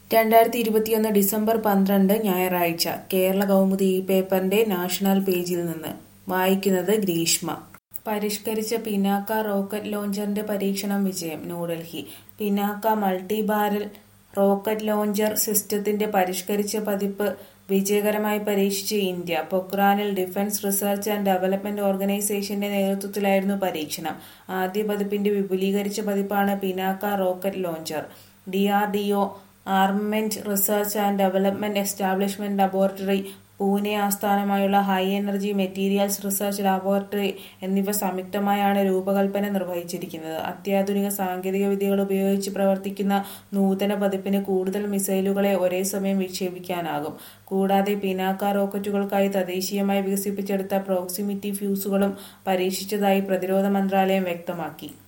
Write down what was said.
രണ്ടായിരത്തി ഇരുപത്തിയൊന്ന് ഡിസംബർ പന്ത്രണ്ട് ഞായറാഴ്ച കേരള കൗമുദി ഈ പേപ്പറിന്റെ നാഷണൽ പേജിൽ നിന്ന് വായിക്കുന്നത് ഗ്രീഷ്മ പരിഷ്കരിച്ച പിനാക്ക റോക്കറ്റ് ലോഞ്ചറിന്റെ പരീക്ഷണം വിജയം New Delhi Pinaka multi barrel rocket launcher സിസ്റ്റത്തിന്റെ പരിഷ്കരിച്ച പതിപ്പ് വിജയകരമായി പരീക്ഷിച്ച് ഇന്ത്യ പൊക്രാനിൽ ഡിഫൻസ് റിസർച്ച് ആൻഡ് ഡെവലപ്മെന്റ് ഓർഗനൈസേഷന്റെ നേതൃത്വത്തിലായിരുന്നു പരീക്ഷണം ആദ്യ പതിപ്പിന്റെ വിപുലീകരിച്ച പതിപ്പാണ് Pinaka rocket launcher DRDO armament research and development establishment laboratory Pune ആസ്ഥാനമായുള്ള high energy materials research laboratory എന്നിവ സംയുക്തമായാണ് രൂപകൽപ്പന നിർവഹിച്ചിരിക്കുന്നത് അത്യാധുനിക സാങ്കേതിക വിദ്യകൾ ഉപയോഗിച്ച് പ്രവർത്തിക്കുന്ന നൂതന പതിപ്പിന് കൂടുതൽ മിസൈലുകളെ ഒരേ സമയം വിക്ഷേപിക്കാനാകും കൂടാതെ പിനാക്ക റോക്കറ്റുകൾക്കായി തദ്ദേശീയമായി വികസിപ്പിച്ചെടുത്ത പ്രോക്സിമിറ്റി ഫ്യൂസുകളും പരീക്ഷിച്ചതായി പ്രതിരോധ മന്ത്രാലയം വ്യക്തമാക്കി